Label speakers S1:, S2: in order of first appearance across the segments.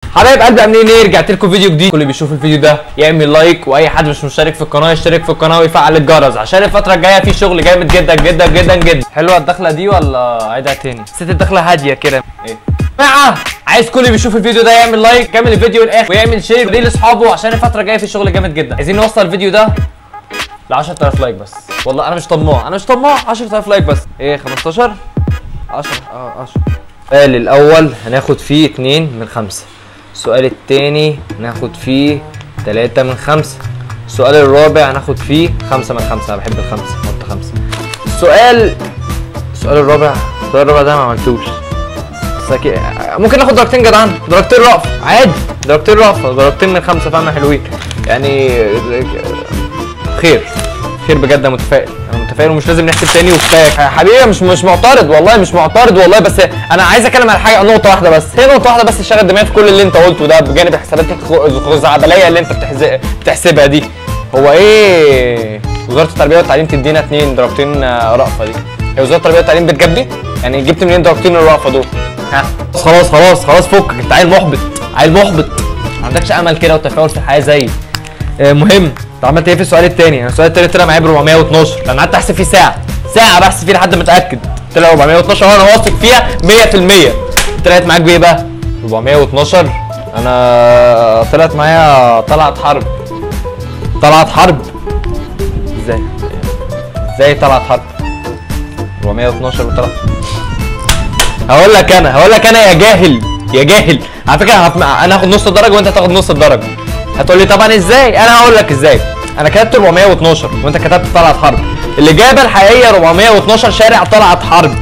S1: حبايب قلبي عاملين ايه رجعت لكم فيديو جديد كل اللي بيشوف الفيديو ده يعمل لايك واي حد مش مشترك في القناه يشترك في القناه ويفعل الجرس عشان الفتره الجايه في شغل جامد جدا جدا جدا جدا حلوه الدخله دي ولا عيدها تاني حسيت الدخله هاديه كده ايه جماعه عايز كل اللي بيشوف الفيديو ده يعمل لايك كمل الفيديو للاخر ويعمل شير ليه لاصحابه عشان الفتره الجايه في شغل جامد جدا عايزين نوصل الفيديو ده ل 10000 لايك بس والله انا مش طماع انا مش طماع 10000 لايك بس ايه 15 10 اه 10 السؤال الاول هناخد فيه 2 من 5 السؤال التاني هناخد فيه 3 من 5 السؤال الرابع هناخد فيه 5 من 5 انا بحب الخمسه حط 5 السؤال السؤال الرابع السؤال الرابع ده ما عملتوش بس أكيد- ممكن ناخد درجتين جدعان درجتين رأف عادي درجتين رأف درجتين من خمسة فاهمة حلوين يعني خير خير بجد انا متفائل انا متفائل ومش لازم نحسب تاني وكفايه حبيبي مش مش معترض والله مش معترض والله بس انا عايز اتكلم على حاجه نقطه واحده بس هي نقطه واحده بس شغل دماغي في كل اللي انت قلته ده بجانب الحسابات الخزعبليه اللي انت بتحز- بتحسبها دي هو ايه وزاره التربيه والتعليم تدينا اتنين درجتين آه، رأفه دي هي وزاره التربيه والتعليم بتجدي يعني جبت منين درجتين الرأفه دول ها خلاص خلاص خلاص فكك انت عيل محبط عيل محبط ما عندكش امل كده وتفاؤل في الحياه زيي آه، مهم انت عملت ايه في السؤال الثاني؟ السؤال الثاني طلع معايا ب 412 انا قعدت احسب فيه ساعه ساعه بحسب فيه لحد ما اتاكد طلع 412 وانا واثق فيها 100% طلعت معاك بايه بقى؟ 412 انا طلعت معايا طلعت حرب طلعت حرب ازاي؟ ازاي طلعت حرب؟ 412 وطلعت هقول لك انا هقول لك انا يا جاهل يا جاهل على فكره هف- انا هاخد نص الدرجه وانت هتاخد نص الدرجه هتقول لي طبعا ازاي انا هقول لك ازاي انا كتبت 412 وانت كتبت طلعت حرب الاجابه الحقيقيه 412 شارع طلعت حرب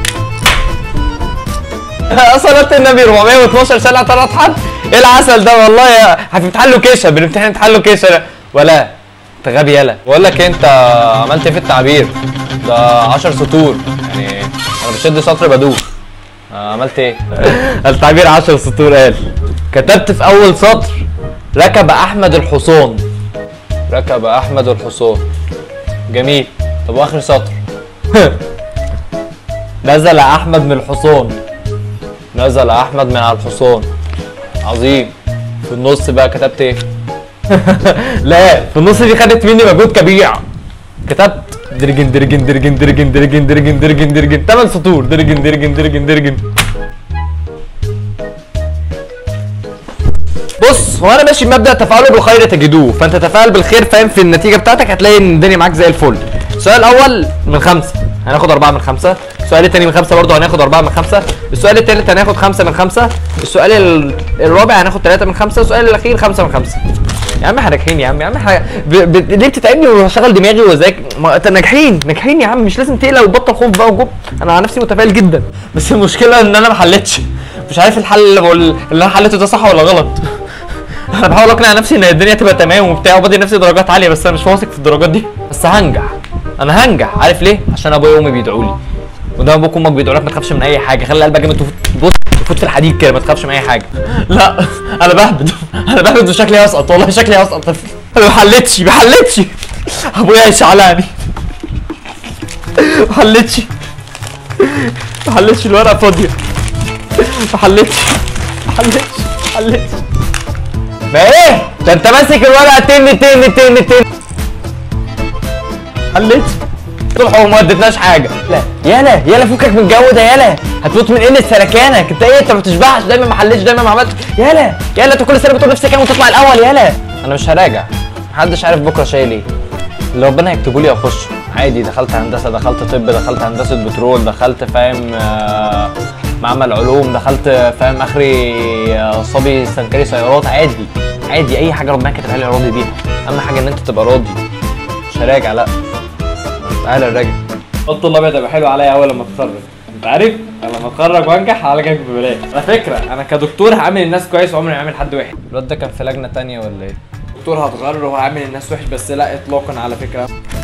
S1: صلاة النبي 412 شارع طلعت حرب ايه العسل ده والله يا هتمتحن له كيشه بنمتحن امتحان له كيشه ولا انت غبي يالا بقول لك إيه، انت عملت ايه في التعبير ده 10 سطور يعني انا بشد سطر بدوخ آه، عملت ايه؟ التعبير 10 سطور قال كتبت في اول سطر ركب احمد الحصان ركب احمد الحصان جميل طب واخر سطر نزل احمد من الحصان نزل احمد من على الحصان عظيم في النص بقى كتبت ايه لا في النص دي خدت مني مجهود كبير كتبت درجن درجن درجن درجن درجن درجن درجن درجن 8 سطور درجن درجن درجن درجن بص هو انا ماشي بمبدا تفاؤلوا بالخير تجدوه فانت تفائل بالخير فاهم في النتيجه بتاعتك هتلاقي ان الدنيا معاك زي الفل السؤال الاول من خمسه هناخد أربعة من خمسة السؤال التاني من خمسة برضه هناخد أربعة من خمسة السؤال التالت هناخد خمسة من خمسة السؤال ال- الرابع هناخد ثلاثة من خمسة السؤال الأخير خمسة من خمسة يا عم احنا ناجحين يا عم يا عم احنا ب... ب... ليه بتتعبني واشغل دماغي وذاكر ما انت ناجحين ناجحين يا عم مش لازم تقلق وتبطل خوف بقى وجب انا على نفسي متفائل جدا بس المشكله ان انا ما حلتش مش عارف الحل اللي, بقول... اللي انا حلته ده صح ولا غلط انا بحاول اقنع نفسي ان الدنيا تبقى تمام وبتاع وبدي نفسي درجات عاليه بس انا مش واثق في الدرجات دي بس هنجح انا هنجح عارف ليه عشان ابويا وامي بيدعوا لي وده ابوك وامك بيدعوا لك ما تخافش من اي حاجه خلي قلبك جامد وفوت- بص فوت في الحديد كده ما تخافش من اي حاجه لا انا بهبد انا بهبد وشكلي هسقط والله شكلي هسقط انا ما حلتش ما حلتش ابويا هيشعلاني ما حلتش ما حلتش الورقه فاضيه ما حلتش ما حلتش ما حلتش ما ايه ده انت ماسك الورقه تن تن تن تن حلتش طلع وما ادتناش حاجه لا يالا يالا فكك من الجو ده يالا هتموت من قله سلكانك انت ايه انت ما بتشبعش دايما ما حلتش دايما ما عملتش يالا يالا انت كل سنه بتقول نفسك كام وتطلع الاول يالا انا مش هراجع محدش عارف بكره شايل ايه اللي ربنا يكتبه لي اخش عادي دخلت هندسه دخلت طب دخلت هندسه بترول دخلت فاهم آه، معمل علوم دخلت فاهم اخري آه، صبي سنكري سيارات عادي عادي اي حاجه ربنا كاتبها لي راضي بيها اهم حاجه ان انت تبقى راضي مش هراجع لا تعالى نراجع
S2: خط الابيض هيبقى حلو عليا اول لما اتخرج انت عارف انا لما اتخرج وانجح هعالجك ببلاش على فكره انا كدكتور هعامل الناس كويس وعمري ما هعمل حد وحش
S1: الواد ده كان في لجنه تانية ولا ايه
S2: دكتور هتغرر وهعامل الناس وحش بس لا اطلاقا على فكره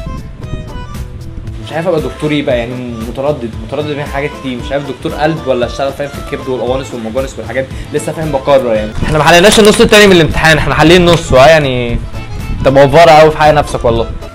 S2: مش عارف ابقى دكتور ايه بقى يعني متردد متردد بين حاجات كتير مش عارف دكتور قلب ولا اشتغل فاهم في الكبد والقوانص والمجانس والحاجات دي لسه فاهم بقرر يعني
S1: احنا ما حليناش النص التاني من الامتحان احنا حالين نص اه يعني انت موفره قوي في حق نفسك والله